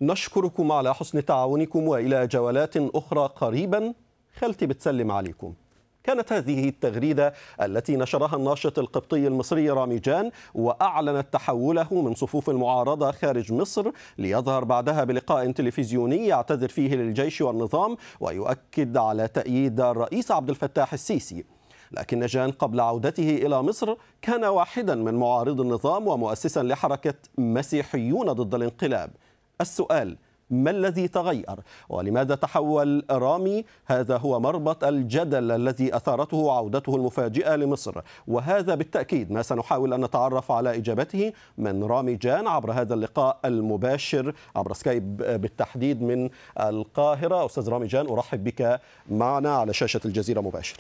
نشكركم على حسن تعاونكم والى جولات اخرى قريبا خالتي بتسلم عليكم كانت هذه التغريدة التي نشرها الناشط القبطي المصري رامي جان وأعلنت تحوله من صفوف المعارضة خارج مصر ليظهر بعدها بلقاء تلفزيوني يعتذر فيه للجيش والنظام ويؤكد على تأييد الرئيس عبد الفتاح السيسي لكن جان قبل عودته إلى مصر كان واحدا من معارض النظام ومؤسسا لحركة مسيحيون ضد الانقلاب السؤال ما الذي تغير ولماذا تحول رامي هذا هو مربط الجدل الذي أثارته عودته المفاجئة لمصر وهذا بالتأكيد ما سنحاول أن نتعرف على إجابته من رامي جان عبر هذا اللقاء المباشر عبر سكايب بالتحديد من القاهرة أستاذ رامي جان أرحب بك معنا على شاشة الجزيرة مباشر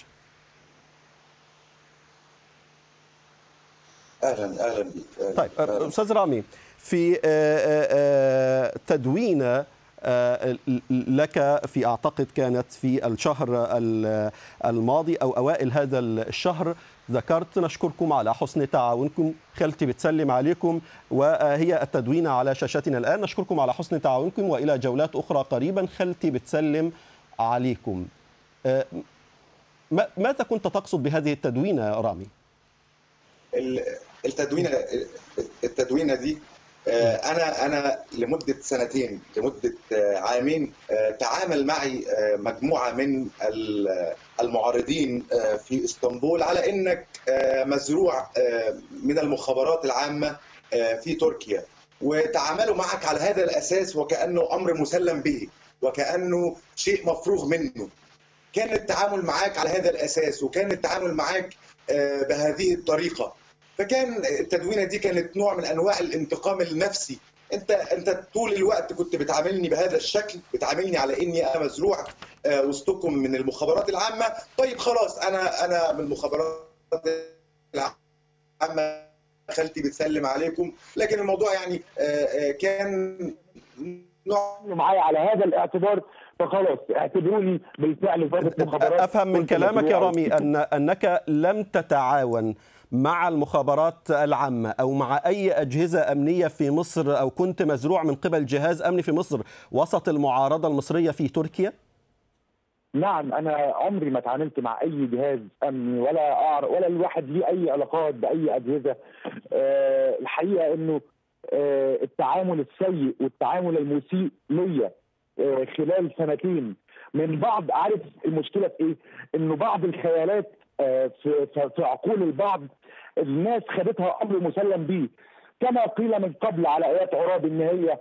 اهلا اهلا بك طيب استاذ رامي في تدوينه لك في اعتقد كانت في الشهر الماضي او اوائل هذا الشهر ذكرت نشكركم على حسن تعاونكم خالتي بتسلم عليكم وهي التدوينه على شاشتنا الان نشكركم على حسن تعاونكم والى جولات اخرى قريبا خالتي بتسلم عليكم ماذا كنت تقصد بهذه التدوينه رامي التدوينه التدوينه دي انا انا لمده سنتين لمده عامين تعامل معي مجموعه من المعارضين في اسطنبول على انك مزروع من المخابرات العامه في تركيا وتعاملوا معك على هذا الاساس وكانه امر مسلم به وكانه شيء مفروغ منه كان التعامل معاك على هذا الاساس وكان التعامل معاك بهذه الطريقه فكان التدوينه دي كانت نوع من انواع الانتقام النفسي انت انت طول الوقت كنت بتعاملني بهذا الشكل بتعاملني على اني انا مزروع وسطكم من المخابرات العامه طيب خلاص انا انا من المخابرات العامه خالتي بتسلم عليكم لكن الموضوع يعني كان نوع معايا على هذا الاعتبار فخلاص اعتبروني بالفعل ضابط مخابرات افهم من كلامك يا رامي ان انك لم تتعاون مع المخابرات العامة أو مع أي أجهزة أمنية في مصر أو كنت مزروع من قبل جهاز أمني في مصر وسط المعارضة المصرية في تركيا؟ نعم أنا عمري ما تعاملت مع أي جهاز أمني ولا أعرف ولا الواحد ليه أي علاقات بأي أجهزة أه الحقيقة إنه أه التعامل السيء والتعامل المسيء ليا أه خلال سنتين من بعض عارف المشكلة في إيه؟ إنه بعض الخيالات في في عقول البعض الناس خدتها امر مسلم به كما قيل من قبل على ايات عراب ان هي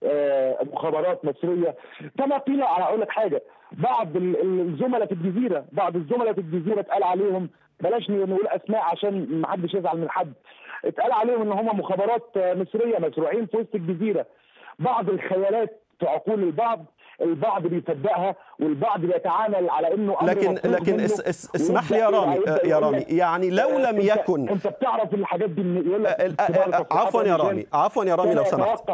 مخابرات مصريه كما قيل على اقول لك حاجه بعض الزملاء في الجزيره بعض الزملاء في الجزيره اتقال عليهم بلاش نقول اسماء عشان ما حدش يزعل من حد اتقال عليهم ان هم مخابرات مصريه مزروعين في وسط الجزيره بعض الخيالات في عقول البعض البعض بيصدقها والبعض بيتعامل على انه أمر لكن لكن اس اس اسمح لي يا رامي يا رامي يعني لو لم يكن انت بتعرف الحاجات دي يقول عفوا يا رامي عفوا يا رامي لو سمحت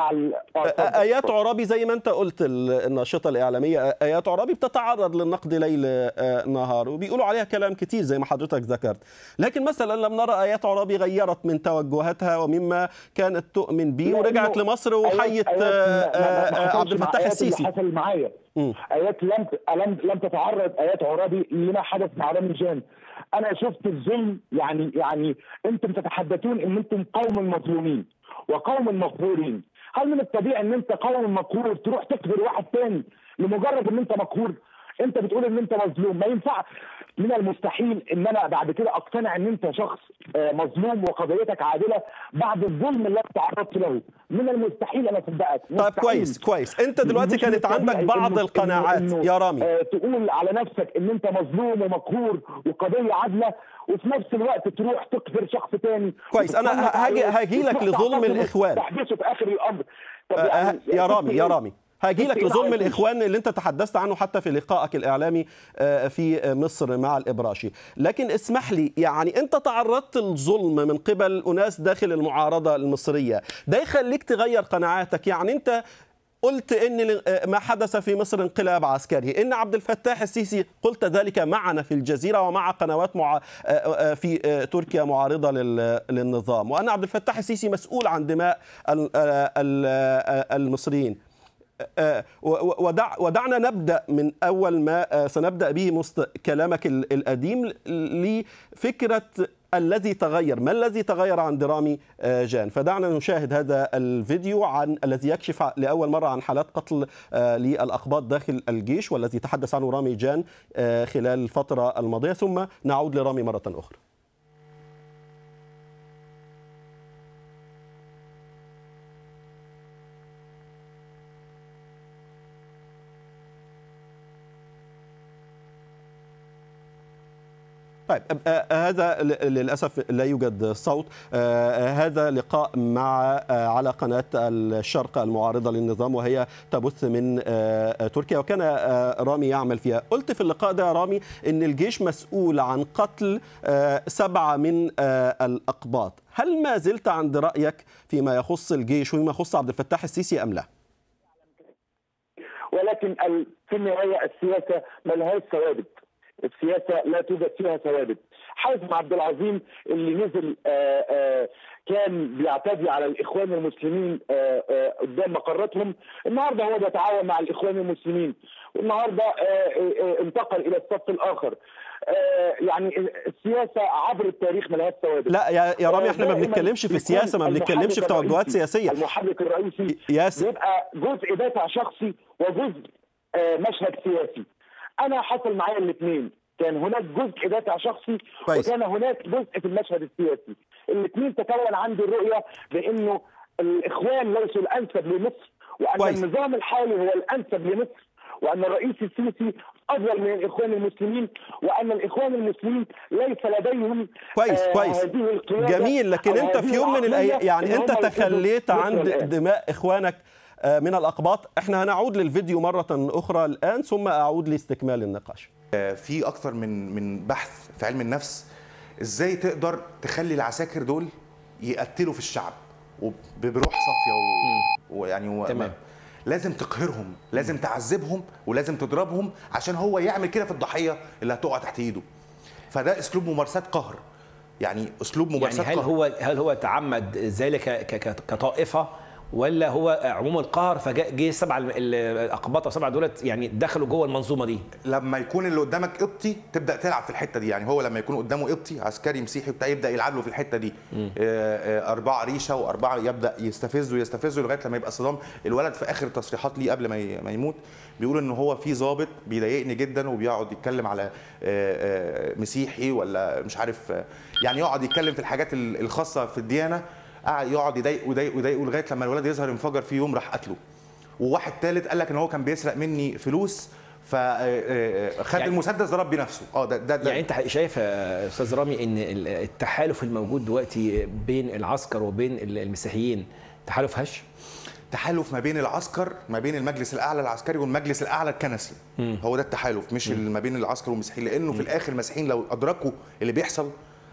ايات عرابي زي ما انت قلت الناشطه الاعلاميه ايات عرابي بتتعرض للنقد ليل نهار وبيقولوا عليها كلام كتير زي ما حضرتك ذكرت لكن مثلا لم نرى ايات عرابي غيرت من توجهاتها ومما كانت تؤمن به ورجعت لمصر وحيت عبد الفتاح السيسي حصل معايا ايات لم لم لم تتعرض ايات عرابي لما حدث مع رامي جان انا شفت الظلم يعني يعني انتم تتحدثون ان انتم قوم مظلومين وقوم مقهورين هل من الطبيعي ان انت قوم مقهور تروح تقهر واحد تاني لمجرد ان انت مقهور انت بتقول ان انت مظلوم ما ينفع من المستحيل ان انا بعد كده اقتنع ان انت شخص مظلوم وقضيتك عادله بعد الظلم اللي انت تعرضت له من المستحيل انا اصدقك طيب كويس كويس انت دلوقتي كانت عندك بعض إنه القناعات إنه يا رامي آه تقول على نفسك ان انت مظلوم ومقهور وقضيه عادله وفي نفس الوقت تروح تقهر شخص تاني كويس انا هاجي هاجي لك لظلم الاخوان تحدثه في اخر الامر طب آه، يعني يا رامي يا إيه؟ رامي هاجي لك إيه لظلم رأيك؟ الاخوان اللي انت تحدثت عنه حتى في لقائك الاعلامي آه، في مصر مع الابراشي لكن اسمح لي يعني انت تعرضت للظلم من قبل اناس داخل المعارضه المصريه ده يخليك تغير قناعاتك يعني انت قلت ان ما حدث في مصر انقلاب عسكري ان عبد الفتاح السيسي قلت ذلك معنا في الجزيره ومع قنوات مع في تركيا معارضه لل- للنظام وان عبد الفتاح السيسي مسؤول عن دماء ال- ال- المصريين آه، و- ودع ودعنا نبدا من اول ما آه، سنبدا به مست كلامك ال- القديم لفكره الذي تغير ما الذي تغير عند رامي آه، جان فدعنا نشاهد هذا الفيديو عن الذي يكشف ع- لاول مره عن حالات قتل آه، للاقباط داخل الجيش والذي تحدث عنه رامي جان آه، خلال الفتره الماضيه ثم نعود لرامي مره اخرى طيب آه، هذا ل- للاسف لا يوجد صوت آه، هذا لقاء مع آه، على قناه الشرق المعارضه للنظام وهي تبث من آه، تركيا وكان آه، رامي يعمل فيها قلت في اللقاء ده يا رامي ان الجيش مسؤول عن قتل آه، سبعه من آه، الاقباط هل ما زلت عند رايك فيما يخص الجيش وفيما يخص عبد الفتاح السيسي ام لا ولكن ال- في النهايه السياسه ما لهاش ثوابت السياسه لا توجد فيها ثوابت حازم عبد العظيم اللي نزل آآ آآ كان بيعتدي على الاخوان المسلمين آآ آآ قدام مقراتهم النهارده هو بيتعاون مع الاخوان المسلمين والنهارده انتقل الى الصف الاخر يعني السياسه عبر التاريخ ملهاش ثوابت لا يا يا رامي احنا ما دائماً بنتكلمش في بيكون السياسه ما بنتكلمش في المحرك توجهات الرئيسي- سياسيه المحرك الرئيسي ياس بيبقى جزء دافع شخصي وجزء آه، مشهد سياسي انا حصل معايا الاثنين كان هناك جزء دافع شخصي كويس. وكان هناك جزء في المشهد السياسي الاثنين تكون عندي الرؤيه بانه الاخوان ليسوا الانسب لمصر وان كويس. النظام الحالي هو الانسب لمصر وان الرئيس السيسي افضل من الاخوان المسلمين وان الاخوان المسلمين ليس لديهم كويس آه، كويس هذه القيادة جميل لكن أو انت هذه في يوم من العقلية الايام يعني إن انت هم يقودوا تخليت مصر عند الآن. دماء اخوانك آه، من الاقباط احنا هنعود للفيديو مره اخرى الان ثم اعود لاستكمال النقاش في اكتر من من بحث في علم النفس ازاي تقدر تخلي العساكر دول يقتلوا في الشعب وبروح صافيه و... ويعني و... تمام. لازم تقهرهم لازم تعذبهم ولازم تضربهم عشان هو يعمل كده في الضحيه اللي هتقع تحت ايده فده اسلوب ممارسات قهر يعني اسلوب يعني ممارسات هل قهر هو هل هو تعمد ذلك ك- ك- كطائفه ولا هو عموم القهر فجاء جه سبعه ال- ال- الاقباط او سبعه دولت يعني دخلوا جوه المنظومه دي لما يكون اللي قدامك قبطي تبدا تلعب في الحته دي يعني هو لما يكون قدامه قبطي عسكري مسيحي بتاع يبدا يلعب له في الحته دي آه، آه، اربعه ريشه واربعه يبدا يستفزه يستفزه لغايه لما يبقى صدام الولد في اخر تصريحات ليه قبل ما ي- ما يموت بيقول ان هو في ضابط بيضايقني جدا وبيقعد يتكلم على آه، آه، مسيحي ولا مش عارف آه، يعني يقعد يتكلم في الحاجات ال- الخاصه في الديانه قاعد يقعد يضايقه يضايقه يضايقه لغايه لما الولد يظهر انفجر في يوم راح قتله وواحد ثالث قال لك ان هو كان بيسرق مني فلوس فخد يعني- المسدس ضرب بنفسه اه ده ده, ده يعني انت شايف يا استاذ رامي ان ال- التحالف الموجود دلوقتي بين العسكر وبين ال- المسيحيين تحالف هش تحالف ما بين العسكر ما بين المجلس الاعلى العسكري والمجلس الاعلى الكنسي هو ده التحالف مش ما بين العسكر والمسيحيين لانه في الاخر المسيحيين لو ادركوا اللي بيحصل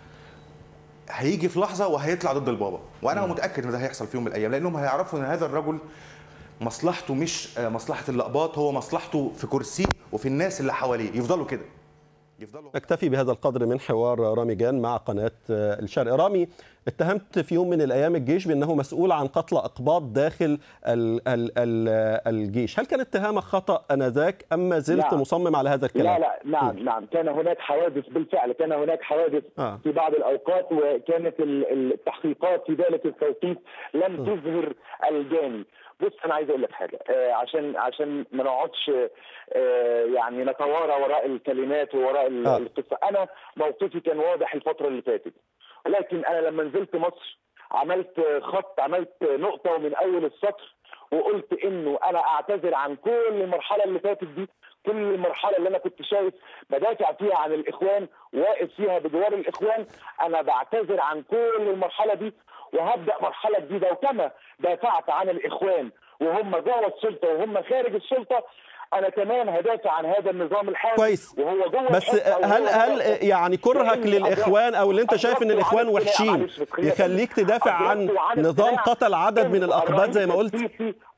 هيجي في لحظه وهيطلع ضد البابا وانا متاكد ان ده هيحصل في يوم من الايام لانهم هيعرفوا ان هذا الرجل مصلحته مش آه، مصلحه اللقباط هو مصلحته في كرسيه وفي الناس اللي حواليه يفضلوا كده يفضلوا نكتفي بهذا القدر من حوار رامي جان مع قناة آه، الشرق رامي اتهمت في يوم من الأيام الجيش بأنه مسؤول عن قتل أقباط داخل ال ال ال الجيش هل كان اتهامك خطأ أنذاك أم ما زلت لا. مصمم على هذا الكلام لا لا نعم نعم كان هناك حوادث بالفعل كان هناك حوادث آه. في بعض الاوقات وكانت ال- التحقيقات في ذلك التوقيت لم تظهر الجاني بص انا عايز اقول لك حاجه آه عشان عشان ما نقعدش آه يعني نتوارى وراء الكلمات ووراء ال- آه. القصه انا موقفي كان واضح الفتره اللي فاتت ولكن انا لما نزلت مصر عملت خط عملت نقطه ومن اول السطر وقلت انه انا اعتذر عن كل المرحله اللي فاتت دي كل المرحله اللي انا كنت شايف بدافع فيها عن الاخوان واقف فيها بجوار الاخوان انا بعتذر عن كل المرحله دي وهبدا مرحله جديده وكما دافعت عن الاخوان وهم جوه السلطه وهم خارج السلطه انا كمان هدافع عن هذا النظام الحالي كويس. وهو جوه بس الحتة وهو هل جوه هل الحتة. يعني كرهك لأن للإخوان أو اللي أنت أدركت شايف إن الإخوان وعن الاقتناع- وحشين معلش، خليني يخليك أكمل. تدافع عن أدركت وعن نظام اقتناع قتل عدد من إنه الأقباط زي ما الرئيس قلت السيسي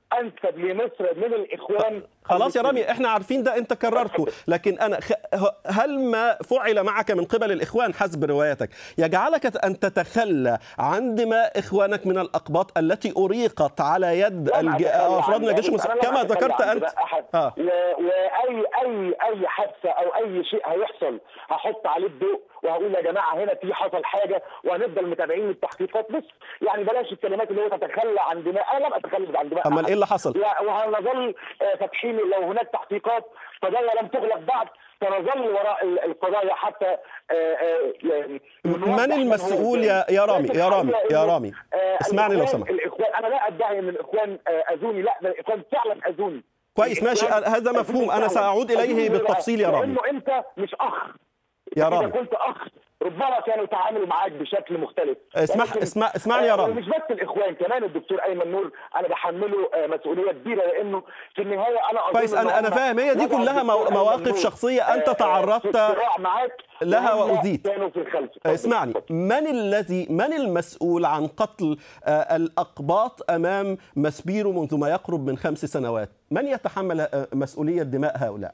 انسب لمصر من الاخوان خلاص يا رامي احنا عارفين ده انت كررته لكن انا خ- هل ما فعل معك من قبل الاخوان حسب روايتك يجعلك ان تتخلى عن دماء اخوانك من الاقباط التي اريقت على يد لم الج... أتخلى عن افراد من الجيش ذلك. المصري أنا لم كما أتخلى ذكرت عن انت دماء أحد. اه و... واي اي اي حادثه او اي شيء هيحصل هحط عليه الضوء وهقول يا جماعه هنا في حصل حاجه وهنفضل متابعين التحقيقات بس يعني بلاش الكلمات اللي هي تتخلى عن دماء انا لم اتخلى عن دماء امال أحد. ايه اللي حصل و- وهنظل آه، فاتحين لو هناك تحقيقات قضايا لم تغلق بعد سنظل وراء ال- القضايا حتى آه، آه، يعني من المسؤول يا يا رامي يا رامي يا رامي آه، اسمعني لو الإخوان- سمحت الاخوان انا لا ادعي ان الاخوان آه، اذوني لا ده الاخوان فعلا اذوني كويس ماشي الإخوان هذا مفهوم انا فعلاً ساعود اليه أذوني بالتفصيل يا رامي لانه انت مش اخ يا إذا رامي. كنت اخ ربما كانوا يتعاملوا معاك بشكل مختلف اسمح ولكن- اسمع اسمعني يا آه، رامي ومش بس الاخوان كمان الدكتور ايمن نور انا بحمله آه، مسؤوليه كبيره لانه في النهايه انا أظن كويس إن انا انا هم فاهم هي دي وضعوا كلها مو- الدكتور أيمن مواقف نور، شخصيه آه، انت آه، تعرضت في صراع معاك لها وهم وأذيت. كانوا في الخلف اتفضل. اسمعني من الذي من المسؤول عن قتل آه، الأقباط أمام مسبيرو منذ ما يقرب من خمس سنوات من يتحمل آه، مسؤولية دماء هؤلاء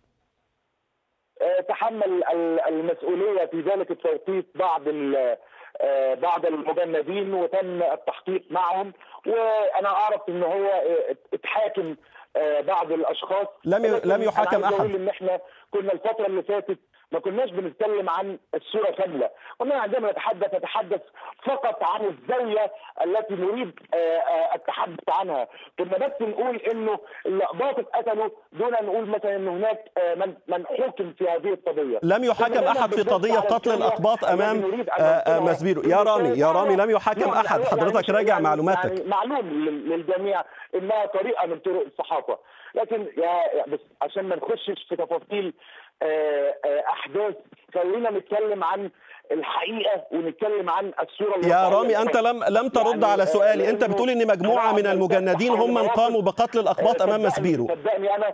آه، تحمل ال- المسؤوليه في ذلك التوقيت بعض ال- آه، بعض المجندين وتم التحقيق معهم وانا اعرف ان هو آه، اتحاكم آه، بعض الاشخاص لم ي- ولكن لم يحاكم أنا عايز أحد. أقول ان احنا كنا الفتره اللي فاتت ما كناش بنتكلم عن الصوره كامله كنا عندما نتحدث نتحدث فقط عن الزاويه التي نريد آه، آه، التحدث عنها كنا بس نقول انه الاقباط اتقتلوا دون ان نقول مثلا ان هناك آه، من من حكم في هذه القضيه لم يحاكم أحد في قضية قتل الأقباط أمام آه، آه، مسبيرو يا رامي يا رامي لم يحاكم أحد حضرتك راجع معلوماتك يعني معلوم لل- للجميع انها طريقه من طرق الصحافه لكن يا بس عشان ما نخشش في تفاصيل آه، آه، احداث خلينا نتكلم عن الحقيقه ونتكلم عن الصوره يا الواقعية. رامي أنت لم لم ترد يعني، على آه، سؤالي أنت لأنه بتقول إن مجموعة من أنا المجندين هم من قاموا بقتل الأقباط آه، أمام صدقني- مسبيرو صدقني انا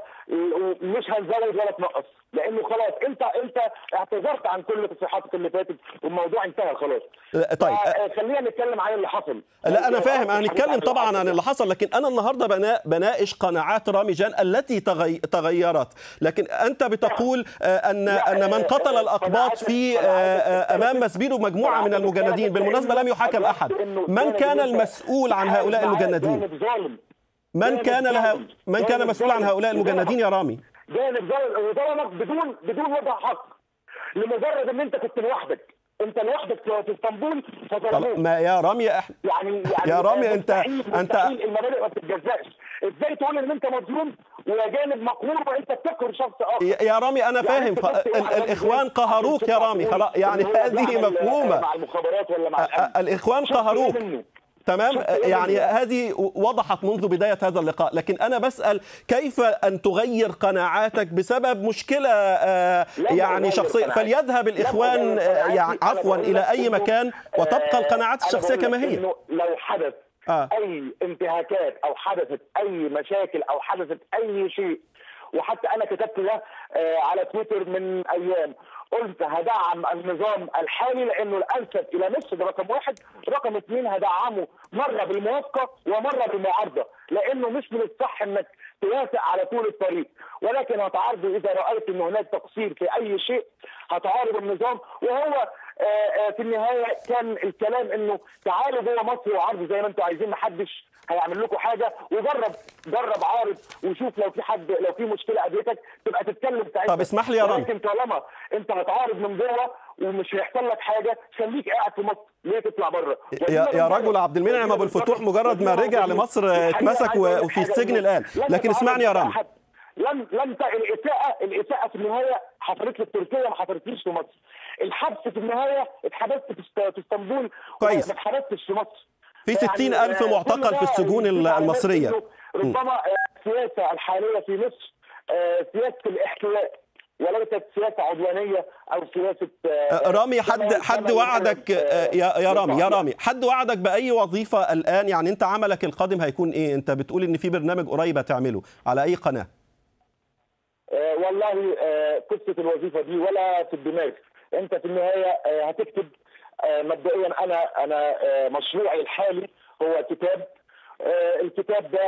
مش هنزود ولا تنقص لانه خلاص انت انت اعتذرت عن كل تصريحاتك اللي فاتت والموضوع انتهى خلاص طيب آه، خلينا نتكلم عن اللي حصل لا انا فاهم انا الحديث هنتكلم طبعا عن اللي اللي حصل لكن انا النهارده بنا بناقش قناعات رامي جان التي تغي... تغيرت لكن انت بتقول آه، ان ان من قتل الاقباط في آه، آه، امام مسبيرو مجموعه من المجندين بالمناسبه لم يحاكم احد من كان المسؤول عن هؤلاء المجندين جانب ظالم من كان لها من كان مسؤول عن هؤلاء المجندين يا رامي جانب ظالم وظلمك بدون بدون وضع حق لمجرد ان انت كنت لوحدك انت لوحدك في اسطنبول طب فظلموك ما يا رامي إح... يعني يعني يا رامي أنت- مستحيل أنت- مستحيل المبادئ ما بتتجزاش ازاي تقول ان انت مظلوم وجانب مقهور وانت بتقهر شخص اخر يا يا رامي انا يعني فاهم أنت خ... شفت ال- واحد الاخوان عشان قهروك يا تطلع رامي تقول خلاص يعني إن هو هذه بيعمل مفهومه مع المخابرات ولا مع ال- الامن الاخوان شفت إيه قهروك منه؟ تمام شفت إيه يعني منه؟ هذه وضحت منذ بداية هذا اللقاء لكن أنا بسأل كيف أن تغير قناعاتك بسبب مشكلة آه، لم يعني أغير شخصية قناعاتي. فليذهب الإخوان لم أغير آه، قناعاتي. يعني أنا عفوا بقول إلى لك أي إنه، مكان وتبقى آه، القناعات أنا الشخصية بقول كما لك هي إنه لو حدث آه. اي انتهاكات او حدثت اي مشاكل او حدثت اي شيء وحتى انا كتبت ده آه، على تويتر من ايام قلت هدعم النظام الحالي لانه الانسب الى مصر ده رقم واحد، رقم اثنين هدعمه مره بالموافقه ومره بالمعارضه، لانه مش من الصح انك توافق على طول الطريق، ولكن هتعارضه اذا رايت ان هناك تقصير في اي شيء هتعارض النظام وهو آه، آه، في النهايه كان الكلام انه تعالوا جوه مصر وعرضوا زي ما انتم عايزين محدش هيعمل لكم حاجه وجرب جرب عارض وشوف لو في حد لو في مشكله قابلتك تبقى تتكلم ساعتها طب اسمح لي يا رامي. لكن طالما انت هتعارض من جوه ومش هيحصل لك حاجه خليك قاعد في مصر ليه تطلع بره يا يا رجل عبد المنعم ابو الفتوح مجرد ما رجع لمصر آه، اتمسك و- وفي السجن الان لكن اسمعني يا رامي لم لم ت... الاساءه الاساءه في النهايه حصلت لي في تركيا ما حصلتليش في مصر الحبس في النهايه اتحبست في است- في اسطنبول كويس. ما اتحبستش في مصر في يعني، 60,000 آه، معتقل كل ده في السجون يدل على المصرية. إنه ربما آه، السياسه الحاليه في مصر آه، سياسه الاحتواء وليست سياسه عدوانيه او سياسه آه، آه، رامي حد كما- حد كما وعدك يقال، آه، يا يا رامي يا بالضبط. رامي حد وعدك باي وظيفه الان يعني انت عملك القادم هيكون ايه انت بتقول ان في برنامج قريب هتعمله على اي قناه آه، والله آه، قصه الوظيفه دي ولا في الدماغ انت في النهايه آه، هتكتب آه، مبدئيا انا انا آه، مشروعي الحالي هو كتاب آه، الكتاب ده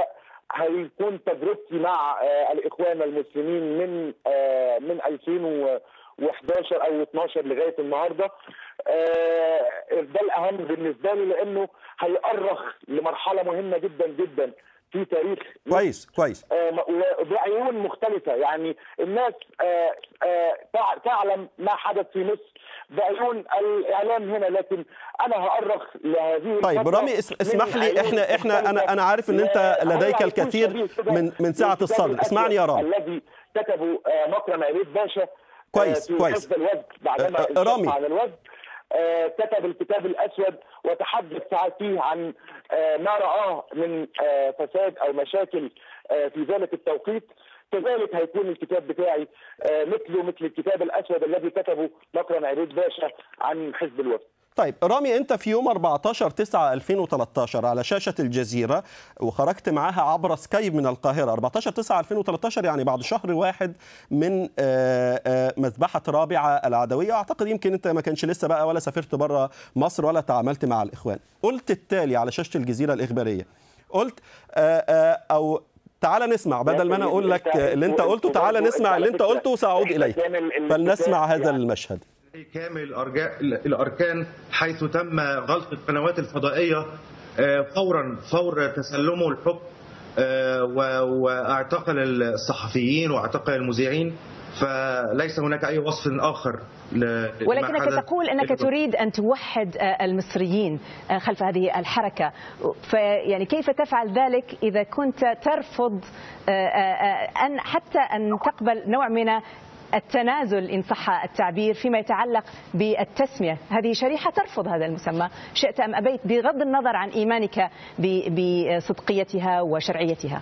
هيكون تجربتي مع آه، الاخوان المسلمين من آه، من 2011 او 12 لغايه النهارده آه، ده الاهم بالنسبه لي لانه هيأرخ لمرحله مهمه جدا جدا في تاريخ كويس كويس آه، و- بعيون مختلفة يعني الناس آه، آه، تع- تعلم ما حدث في مصر بعيون الإعلام هنا لكن أنا هأرخ لهذه طيب الفترة رامي اس- من اسمح لي عيون احنا احنا انا مختلفة. انا عارف ان انت آه، لديك هيكون الكثير شبيه كده من من سعه للكتاب الصدر الأسود اسمعني يا رامي الذي كتبه آه، مكرم عبيد باشا آه، كويس، في كويس. حزب الوفد بعدما آه، آه، انشق رامي. عن الوفد آه، كتب الكتاب الاسود وتحدث ساعات فيه عن آه، ما رآه من آه، فساد او مشاكل آه، في ذلك التوقيت كذلك هيكون الكتاب بتاعي آه، مثله مثل الكتاب الاسود الذي كتبه مكرم عبيد باشا عن حزب الوفد طيب رامي انت في يوم 14 9 2013 على شاشه الجزيره وخرجت معاها عبر سكايب من القاهره 14 9 2013 يعني بعد شهر واحد من آه، آه، مذبحه رابعه العدويه اعتقد يمكن انت ما كانش لسه بقى ولا سافرت بره مصر ولا تعاملت مع الاخوان قلت التالي على شاشه الجزيره الاخباريه قلت آه، آه، او تعال نسمع بدل ما انا اقول لك اللي انت قلته تعال نسمع اللي انت قلته وساعود اليك فلنسمع هذا المشهد كامل الأرجاء الأركان حيث تم غلق القنوات الفضائية آه، فورا فور تسلمه الحكم آه، و- واعتقل الصحفيين واعتقل المذيعين فليس هناك أي وصف آخر ل- لما ولكنك حدث. تقول انك تريد ان توحد آه، المصريين آه، خلف هذه الحركه فيعني كيف تفعل ذلك اذا كنت ترفض آه، آه، ان حتى ان تقبل نوع من التنازل ان صح التعبير فيما يتعلق بالتسميه، هذه شريحه ترفض هذا المسمى، شئت ام ابيت بغض النظر عن ايمانك ب- بصدقيتها وشرعيتها.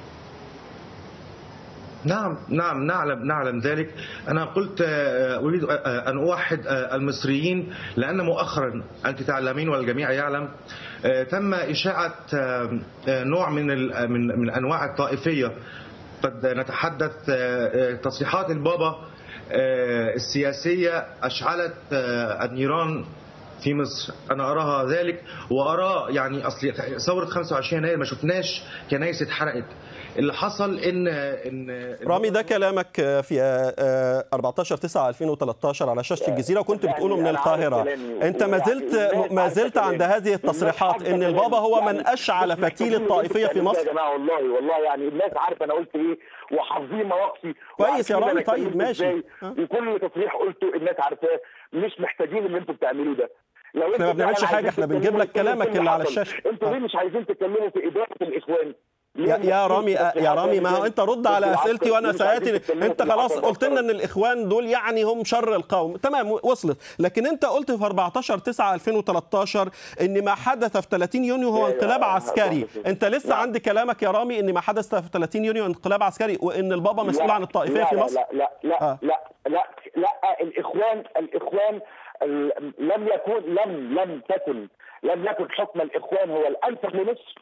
نعم نعم نعلم نعلم ذلك انا قلت آه، اريد آه، ان اوحد آه، المصريين لان مؤخرا انت تعلمين والجميع يعلم آه، تم اشاعه آه، آه، نوع من ال- من من انواع الطائفيه قد نتحدث آه، آه، تصريحات البابا آه، السياسيه اشعلت آه، النيران في مصر انا اراها ذلك وارى يعني اصل ثوره 25 يناير ما شفناش كنايس اتحرقت اللي حصل ان ان رامي ده كلامك في آه، 14 9 2013 على شاشه الجزيره وكنت بتقوله من أنا عارف القاهره كلامي. انت ما زلت الناس ما عارفة زلت عند كلامي. هذه التصريحات الناس ان عارفة البابا هو كلامي. من اشعل مش فتيل محتاجين الطائفيه في نقول مصر يا جماعه والله والله يعني الناس عارفه انا قلت ايه وحافظين مواقفي كويس يا وعارفين رامي، أنا طيب، اتكلمت ماشي. إزاي، ها. وكل تصريح قلته الناس عارفاه مش محتاجين اللي انتوا بتعملوه ده لو إحنا ما انتوا بنعملش فعلاً حاجة، عايزين إحنا بنجيب تتكلموا لك كلامك في اللي على حصل. الشاشة. انتوا ها. ليه مش عايزين تتكلموا في اداره الاخوان يا يا رامي يا رامي ما هو انت رد على اسئلتي وانا سياتي انت خلاص قلت لنا ان الاخوان دول يعني هم شر القوم تمام وصلت لكن انت قلت في 14 9 2013 ان ما حدث في 30 يونيو هو يا- يا- انقلاب يا- عسكري انت لسه نعم. عند كلامك يا رامي ان ما حدث في 30 يونيو انقلاب عسكري وان البابا مسؤول لا، عن الطائفيه لا في لا مصر لا لا لا آه. لا لا لا الاخوان الاخوان ال- لم يكن لم لم تكن لم يكن حكم الاخوان هو الانسب لمصر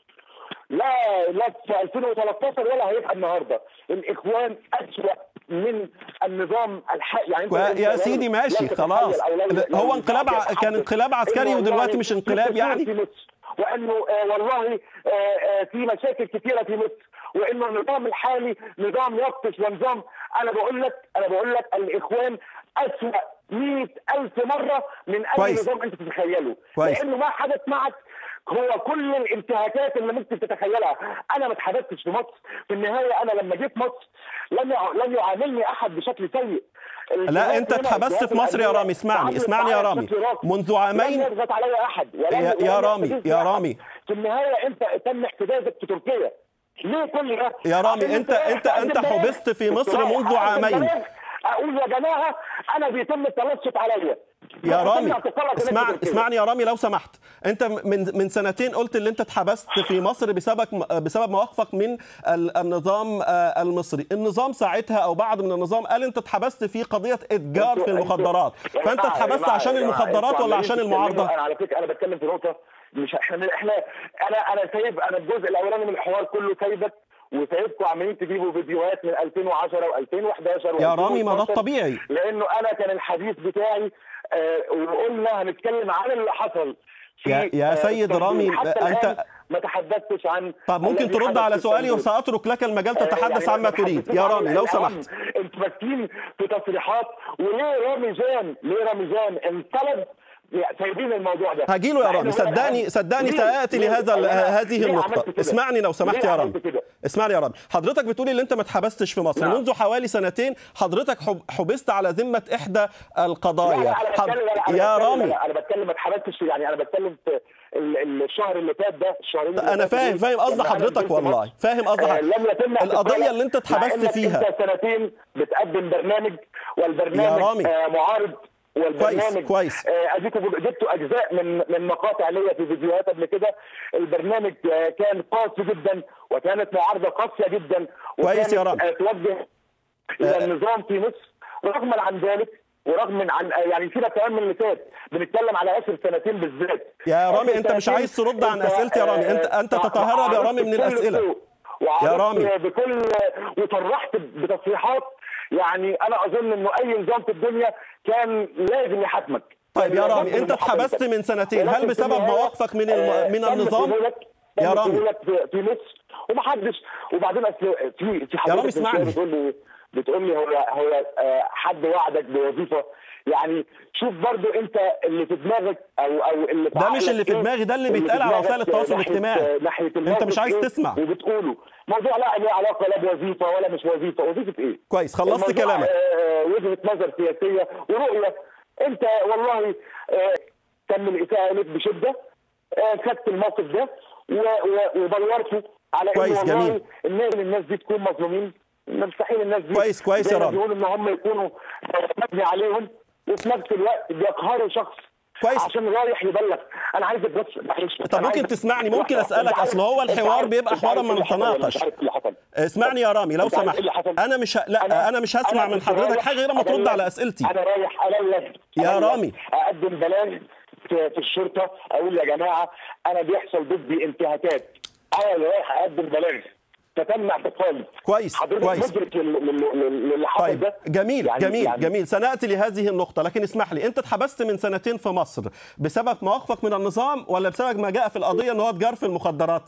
لا لا في 2013 ولا هيبقى النهارده الاخوان اسوأ من النظام الحالي يعني أنت و- لو- يا لو- سيدي لو ماشي تتخيل خلاص أو لو- لو- هو لو انقلاب ع- تتحدث كان انقلاب عسكري إنه ودلوقتي والله مش في انقلاب كسور يعني في مصر وانه آه، والله آه، آه، في مشاكل كثيره في مصر وانه النظام الحالي نظام يبطش ونظام انا بقول لك انا بقول لك الاخوان اسوأ مئة ألف مرة من أي كويس. نظام أنت تتخيله كويس. لأنه ما حدث معك هو كل الانتهاكات اللي ممكن تتخيلها انا ما اتحدثتش في مصر في النهايه انا لما جيت مصر لم يع- لم يعاملني احد بشكل سيء لا انت اتحبست في مصر يا رامي اسمعني اسمعني يا رامي منذ عامين لم يضغط علي احد ولم يا- يا ولم رامي، يحتجزني يا أحد. رامي. في النهايه انت تم احتجازك في تركيا ليه كل ده؟ يا رامي، عشان انت- رايح انت- تقدم انت بلاغ. حبست في كنت مصر رايح منذ أقدم عامين. بلاغ. اقول يا جماعه انا بيتم التلصق عليا يا بيتم رامي اعتقالك هناك في اسمعني تركيا. اسمعني يا رامي لو سمحت انت من من سنتين قلت ان انت اتحبست في مصر بسبب بسبب مواقفك من ال- النظام آه، المصري النظام ساعتها او بعض من النظام قال انت اتحبست في قضيه اتجار انتوا- في المخدرات انتوا- يا فانت جماعة- يا اتحبست جماعة- عشان يا جماعة، المخدرات انتوا ولا عمالين عشان تتكلموا- المعارضه انا على فكره انا بتكلم في نقطه مش احنا احنا انا انا سايب انا الجزء الاولاني من الحوار كله سايبك وسايبكم عمالين تجيبوا فيديوهات من 2010 و2011 يا رامي ما ده الطبيعي لانه انا كان الحديث بتاعي آه، وقلنا هنتكلم عن اللي حصل في يا- يا آه، سيد التنظيم. رامي، حتى أنت- الآن ما تحدثتش عن طب ممكن الذي ترد حدث على في سؤالي اسطنبول. وساترك لك المجال آه، تتحدث يعني عما ما تريد تحدثوش يا عن رامي لو الأهم. سمحت انتوا ماسكين في تصريحات وليه رامي جان ليه رامي جان انطلب يعني سايبين الموضوع ده هجيله يا مع رامي إنه هو صدقني الأهم. صدقني ليه؟ سآتي ليه؟ لهذا ال- أنا- هذه ليه عملت النقطة كده؟ اسمعني لو سمحت ليه يا عملت رامي كده؟ اسمعني يا رامي حضرتك بتقولي ان انت ما اتحبستش في مصر نعم. منذ حوالي سنتين حضرتك حب- حبست على ذمة احدى لا القضايا لا انا حض- بتكلم لا، أنا يا بتكلم- رامي لا، انا بتكلم ما اتحبستش يعني انا بتكلم في ال- ال- الشهر اللي فات ده الشهرين اللي انا فاتوا فاهم دول، فاهم قصد لما أنا حضرتك نزلت والله مصر، فاهم قصد آه، حضرتك لم يتم القضية اعتقالك اللي انت مع اتحبست إنك فيها انت سنتين بتقدم برنامج يا والبرنامج رامي. آه معارض والبرنامج كويس. آه، اديكوا جبتوا اجزاء من من مقاطع ليا في فيديوهات قبل كده البرنامج آه، كان قاسي جدا وكانت معارضه قاسيه جدا كويس يا وكانت، رامي. آه، توجه الى النظام في مصر رغما عن ذلك ورغم من عن يعني سيبك كمان من اللي فات بنتكلم على اخر سنتين بالذات يا رامي آخر انت مش سنتين عايز ترد عن أنت، اسئلتي يا رامي انت آه، انت تتهرب يا رامي من وعرضت بكل الاسئله سوء. وعرضت رامي. بكل وصرحت بتصريحات يعني انا اظن انه اي نظام في الدنيا كان لازم يحاكمك طيب يا كان رامي لازم انت يحاكمك. اتحبست من سنتين هل ولكن في بسبب النهاية، مواقفك من آه، الم... من تم النظام سهولك- يا تم رامي. سهولك في- في مصر ومحدش وبعدين اصل في في رامي حضرتك من اسمعني. شوية بتقول لي بتقول لي هو هو آه، حد وعدك بوظيفه يعني شوف برضو انت اللي في دماغك او او اللي في ده مش عقلك اللي في إيه، دماغي، ده اللي في بيتقال على دماغك وسائل التواصل ناحية- الاجتماعي. ناحيه انت الموقف مش عايز إيه تسمع. وبتقوله موضوع لا ليه علاقه لا بوظيفه ولا مش وظيفه وظيفه ايه كويس خلصت الموضوع، كلامك آه، وجهه نظر سياسيه ورؤيه انت والله آه، تم الاساءه اليك بشده آه، خدت الموقف ده و- و- وبلورته على انه كويس، والله جميل. الناس الناس دي تكون مظلومين مستحيل الناس دي كويس، كويس زي يا ما رامي. بيقولوا ان هم يكونوا آه، مبني عليهم وفي نفس الوقت بيقهروا شخص كويس. عشان رايح يبلغ انا عايزك بس معلش طب أنا ممكن عايزك- تسمعني ممكن أنت اسالك عارف- اصل هو أنت الحوار عارف- بيبقى أنت حوار عارف ما إيه اللي حصل ولا نتناقش مش عارف إيه اللي حصل اسمعني يا رامي لو أنت عارف سمحت إيه اللي حصل؟ انا مش ه... لا انا مش هسمع أنا من كنت حضرتك رايح حاجه غير ما ترد أبلغ. على اسئلتي انا رايح ابلغ يا أبلغ. رامي. اقدم بلاغ في في الشرطه اقول يا جماعه انا بيحصل ضدي انتهاكات انا اللي رايح اقدم بلاغ فتم اعتقالي كويس، حضرتك كويس. مدرك لل- لل- لل- للي حصل طيب ده جميل يعني جميل يعني جميل سناتي لهذه النقطه لكن اسمح لي انت اتحبست من سنتين في مصر بسبب مواقفك من النظام ولا بسبب ما جاء في القضيه ان هو تجار في المخدرات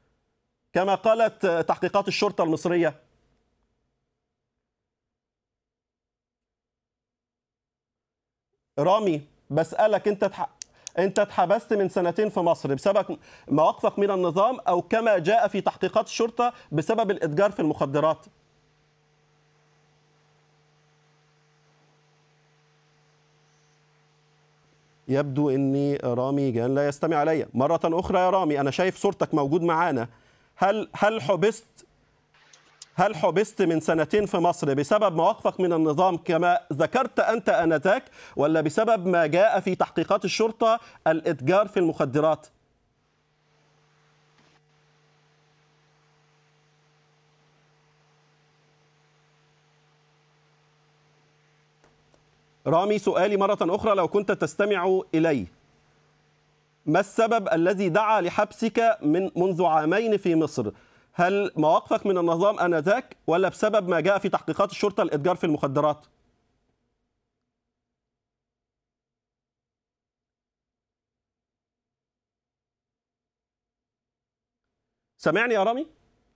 كما قالت تحقيقات الشرطه المصريه رامي بسالك انت تح... انت اتحبست من سنتين في مصر بسبب مواقفك من النظام او كما جاء في تحقيقات الشرطه بسبب الاتجار في المخدرات يبدو اني رامي جان لا يستمع علي مرة أخرى يا رامي أنا شايف صورتك موجود معانا هل هل حبست هل حبست من سنتين في مصر بسبب مواقفك من النظام كما ذكرت أنت آنذاك ولا بسبب ما جاء في تحقيقات الشرطة الإتجار في المخدرات؟ رامي سؤالي مرة أخرى لو كنت تستمع إلي ما السبب الذي دعا لحبسك من منذ عامين في مصر؟ هل مواقفك من النظام آنذاك ولا بسبب ما جاء في تحقيقات الشرطة الإتجار في المخدرات؟ سامعني يا رامي؟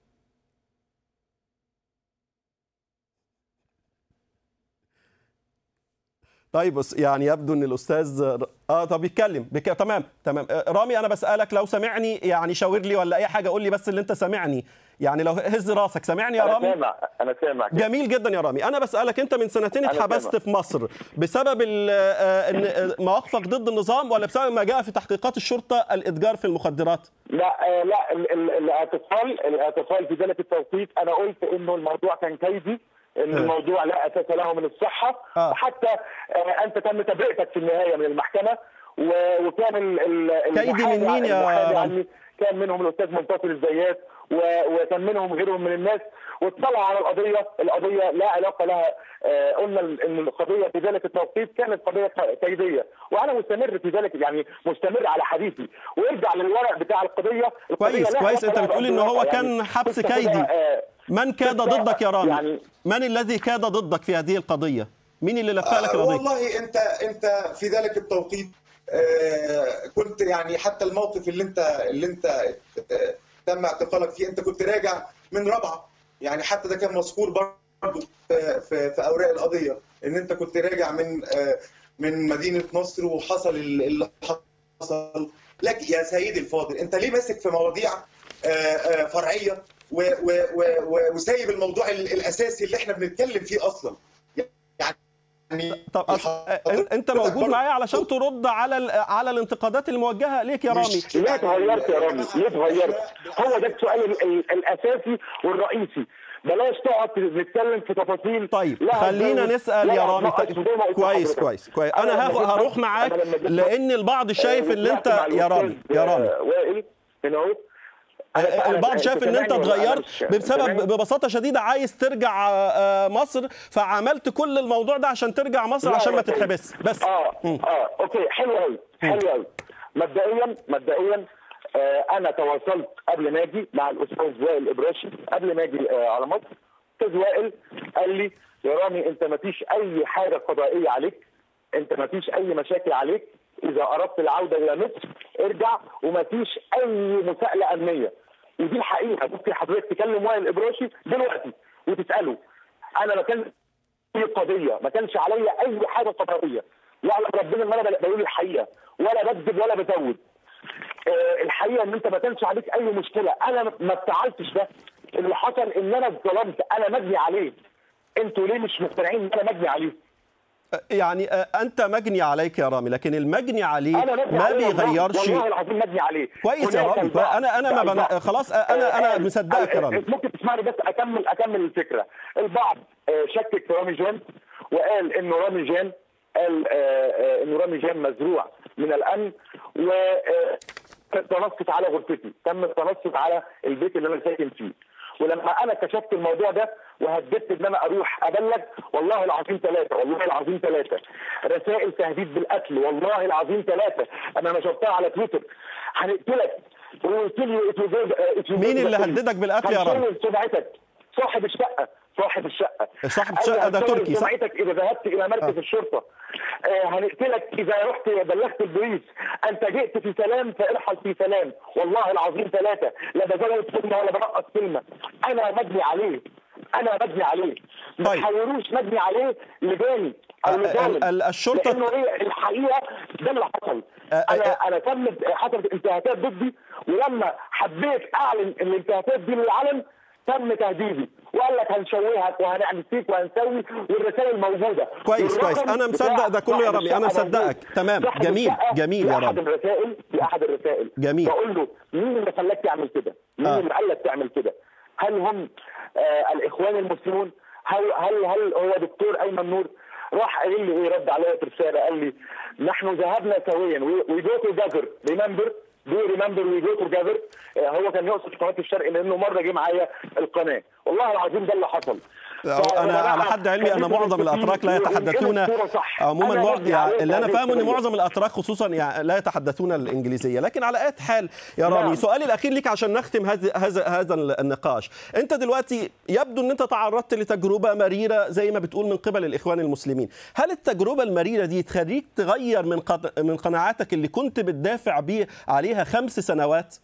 طيب بس يعني يبدو ان الاستاذ اه طب يتكلم بك... تمام تمام آه، رامي انا بسالك لو سامعني يعني شاور لي ولا اي حاجه قول لي بس اللي انت سامعني يعني لو هز راسك سامعني يا انا رامي سامع انا سامع كده. جميل جدا يا رامي انا بسالك انت من سنتين أنا اتحبست سامع. في مصر بسبب ال- آه، ان آه، مواقفك ضد النظام ولا بسبب ما جاء في تحقيقات الشرطه الاتجار في المخدرات لا آه، لا ال- ال- الاعتقال الاعتقال في ذلك التوقيت انا قلت انه الموضوع كان كيدي ان آه. الموضوع لا اساس له من الصحه آه. وحتى آه، انت تم تبرئتك في النهايه من المحكمه و- وكان ال- ال- كيدي من المحامي- مين يا المحامي رامي؟ عني كان منهم الاستاذ منتصر الزيات و- وكان منهم غيرهم من الناس واطلع على القضيه، القضيه لا علاقه لها آه، قلنا ان القضيه في ذلك التوقيت كانت قضيه كيديه وانا مستمر في ذلك يعني مستمر على حديثي وارجع للورق بتاع القضيه القضية كويس لا كويس علاقة انت لها بتقول ان بأرض هو الواقع. كان يعني حبس قصة كيدي كده، آه، من كاد قصة ضدك يا رامي يعني من الذي كاد ضدك في هذه القضيه مين اللي لفق لك آه، القضيه والله انت انت في ذلك التوقيت آه، كنت يعني حتى الموقف اللي انت اللي انت آه، تم اعتقالك فيه انت كنت راجع من رابعه يعني حتى ده كان مذكور برضه في, في, في اوراق القضيه ان انت كنت راجع من آه، من مدينه نصر وحصل اللي حصل لك يا سيدي الفاضل انت ليه ماسك في مواضيع آه، آه، فرعيه و- و- و- و- وسايب الموضوع ال- الاساسي اللي احنا بنتكلم فيه اصلا يعني طب أص... أن- انت موجود معايا علشان ترد على ال... على الانتقادات الموجهه ليك يا رامي ليه اتغيرت يا رامي؟ ليه اتغيرت؟ هو ده السؤال ال- ال- الاساسي والرئيسي بلاش تقعد نتكلم في تفاصيل طيب لا خلينا هتزود- نسال لا يا رامي هتنقص طيب. زي ما قلت كويس لحضرتك. كويس كويس أنا انا لما هاخد جيت هروح مصر- معاك أنا لما جيت لان البعض شايف ان انت طلعت مع يا رامي الأستاذ، يا رامي آه، وائل هنا اهو أنا- أنا- البعض شايف ان انت سامعني ولا أنا اتغيرت مش- بسبب سامعني؟ ببساطه شديده عايز ترجع آه، مصر فعملت كل الموضوع ده عشان ترجع مصر لا عشان ما يا سيدي. تتحبس بس اه مم. اه اوكي حلو قوي حلو قوي مبدئيا مبدئيا آه انا تواصلت قبل ما اجي مع الاستاذ وائل الابراشي قبل ما اجي آه على مصر استاذ وائل قال لي يا رامي انت ما فيش اي حاجه قضائيه عليك انت ما فيش اي مشاكل عليك اذا اردت العوده الى مصر ارجع وما فيش اي مساءله امنيه ودي الحقيقه ممكن حضرتك تكلم وائل الابراشي دلوقتي وتساله انا ما كان في قضيه ما كانش عليا اي حاجه قضائيه يعلم ربنا ان انا بقول الحقيقه ولا بكذب ولا بزود آه، الحقيقه ان انت ما كانش عليك اي مشكله انا ما افتعلتش ده اللي حصل ان انا اتظلمت انا مجني عليه انتوا ليه مش مقتنعين ان انا مجني عليه يعني آه، انت مجني عليك يا رامي لكن المجني عليه انا مجني ما عليه والله- بيغيرش والله العظيم مجني عليه كويس يا هناك رامي البعض- انا انا ما بنا... البعض- خلاص آه، انا انا آه، مصدقك يا آه، رامي ممكن تسمعني بس اكمل اكمل الفكره البعض آه، شكك في رامي جان وقال انه رامي جان قال آه، آه، انه رامي جان مزروع من الامن و آه، تنصت على غرفتي تم التنصت على البيت اللي انا ساكن فيه ولما انا كشفت الموضوع ده وهددت ان انا اروح ابلغ والله العظيم ثلاثه والله العظيم ثلاثه رسائل تهديد بالقتل والله العظيم ثلاثه انا نشرتها على تويتر هنقتلك وقلت لي it will go- it will go مين to اللي the police. هددك بالقتل يا رامي؟ هنشوه سمعتك صاحب الشقه صاحب الشقه صاحب قال لي الشقة ده هنشوه تركي، صح؟ سمعتك اذا ذهبت الى مركز آه. الشرطه آه هنقتلك اذا رحت بلغت البوليس انت جئت في سلام فارحل في سلام والله العظيم ثلاثه لا بزود كلمه ولا بنقص كلمه انا مجني عليه انا مجني عليه ما طيب. تحولوش مجني عليه لجاني او آه، لظالم ال- ال- الشرطة- لانه ايه الحقيقه ده اللي حصل آه، آه، انا انا تمت حصلت انتهاكات ضدي ولما حبيت اعلن الانتهاكات دي للعلن تم تهديدي وقال لك هنشوهك وهنعمل فيك وهنسوي والرسائل موجوده كويس، والرقم كويس. أنا بتاع مصدق ده كله يا صاحب رامي، أنا الشقة مصدقك. موجود. تمام. صاحب جميل، الشقة جميل في يا احد رامي. الرسائل في احد الرسائل جميل. بقول له مين اللي خلاك تعمل كده؟ مين آه. اللي قال لك تعمل كده؟ هل هم آه الاخوان المسلمون؟ هل هل هل هو دكتور ايمن نور؟ راح قايل لي ايه رد عليا في رساله قال لي نحن ذهبنا سويا وي جو توجذر ريمبر دو ريمبر وي جو توجذر هو كان يقصد قناه الشرق لانه مره جه معايا القناه والله العظيم ده اللي حصل انا على حد علمي ان معظم الاتراك لا يتحدثون عموما مع... يعني اللي انا فاهمه ان معظم الاتراك خصوصا يعني لا يتحدثون الانجليزيه لكن على اي حال يا رامي نعم. سؤالي الاخير ليك عشان نختم هذا هذا هذا النقاش انت دلوقتي يبدو ان انت تعرضت لتجربه مريره زي ما بتقول من قبل الاخوان المسلمين هل التجربه المريره دي تخليك تغير من قط... من قناعاتك اللي كنت بتدافع بيه عليها خمس سنوات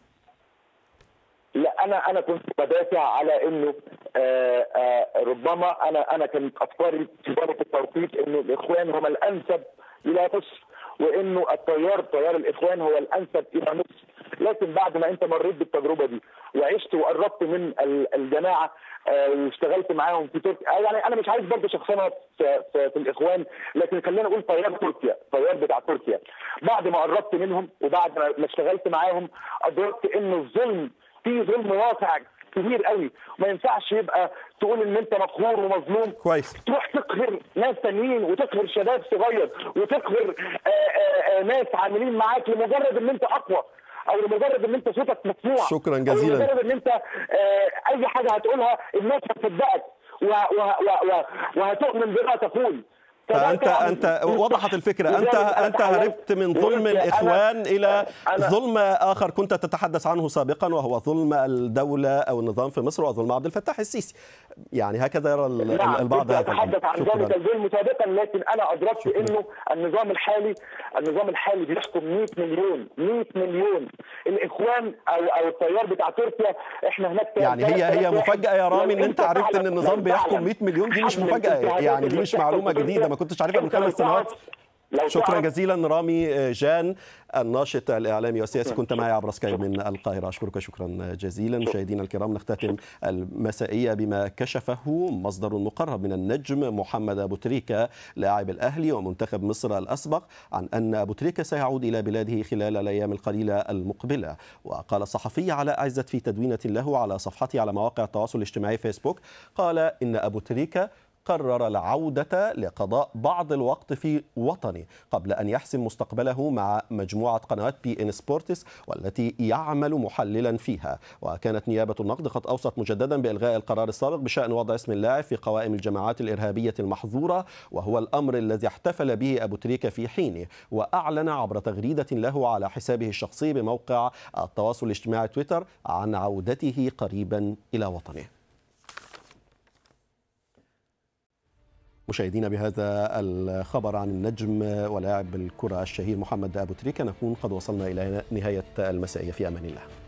لا انا انا كنت بدافع على انه آآ آآ ربما انا انا كانت افكاري في ذلك التوقيت انه الاخوان هم الانسب الى مصر وانه التيار تيار الاخوان هو الانسب الى مصر لكن بعد ما انت مريت بالتجربه دي وعشت وقربت من ال- الجماعه آه، واشتغلت معاهم في تركيا آه، يعني انا مش عايز برضه شخصنه في, في, في الاخوان لكن خلينا نقول تيار تركيا تيار بتاع تركيا بعد ما قربت منهم وبعد ما ما اشتغلت معاهم ادركت انه الظلم في ظلم واقع كبير قوي ما ينفعش يبقى تقول ان انت مقهور ومظلوم كويس تروح تقهر ناس تانيين وتقهر شباب صغير وتقهر آه، آه، آه، ناس عاملين معاك لمجرد ان انت اقوى او لمجرد ان انت صوتك مسموع شكراً او جزيلاً. لمجرد ان انت آه، اي حاجه هتقولها الناس هتصدقك و- و- و- و- وهتؤمن بما تقول فانت انت وضحت الفكره انت انت هربت من ظلم الاخوان الى ظلم اخر كنت تتحدث عنه سابقا وهو ظلم الدوله او النظام في مصر وظلم عبد الفتاح السيسي يعني هكذا يرى ال- نعم البعض كنت هذا الأمر. اتحدث عن شكراً. ذلك الظلم سابقا لكن انا ادركت شكراً. انه النظام الحالي النظام الحالي بيحكم 100 مليون 100 مليون الاخوان او او التيار بتاع تركيا احنا هناك يعني هي هي 3000 واحد. مفاجاه يا رامي ان لو انت عرفت ان تعلم- النظام لو بيحكم تعلم 100 مليون دي مش حجم مفاجاه الانتهاكات يعني دي اللي مش بتحصل معلومه في تركيا. جديده ما كنتش عارفها من أنت خمس لو سنوات تعرف- لو شكرا تعرف- جزيلا رامي جان الناشط الاعلامي والسياسي كنت معي عبر سكايب من القاهره اشكرك شكرا جزيلا مشاهدينا الكرام نختتم المسائيه بما كشفه مصدر مقرب من النجم محمد ابو تريكه لاعب الاهلي ومنتخب مصر الاسبق عن ان ابو تريكه سيعود الى بلاده خلال الايام القليله المقبله وقال الصحفي علاء عزت في تدوينه له على صفحته على مواقع التواصل الاجتماعي فيسبوك قال ان ابو تريكه قرر العودة لقضاء بعض الوقت في وطنه قبل أن يحسم مستقبله مع مجموعة قنوات بي إن سبورتس والتي يعمل محللا فيها وكانت نيابة النقد قد أوصت مجددا بإلغاء القرار السابق بشأن وضع اسم اللاعب في قوائم الجماعات الإرهابية المحظورة وهو الأمر الذي احتفل به أبو تريكة في حينه وأعلن عبر تغريدة له على حسابه الشخصي بموقع التواصل الاجتماعي تويتر عن عودته قريبا إلى وطنه مشاهدينا بهذا الخبر عن النجم ولاعب الكرة الشهير محمد أبو تريكة نكون قد وصلنا إلى نهاية المسائية في أمان الله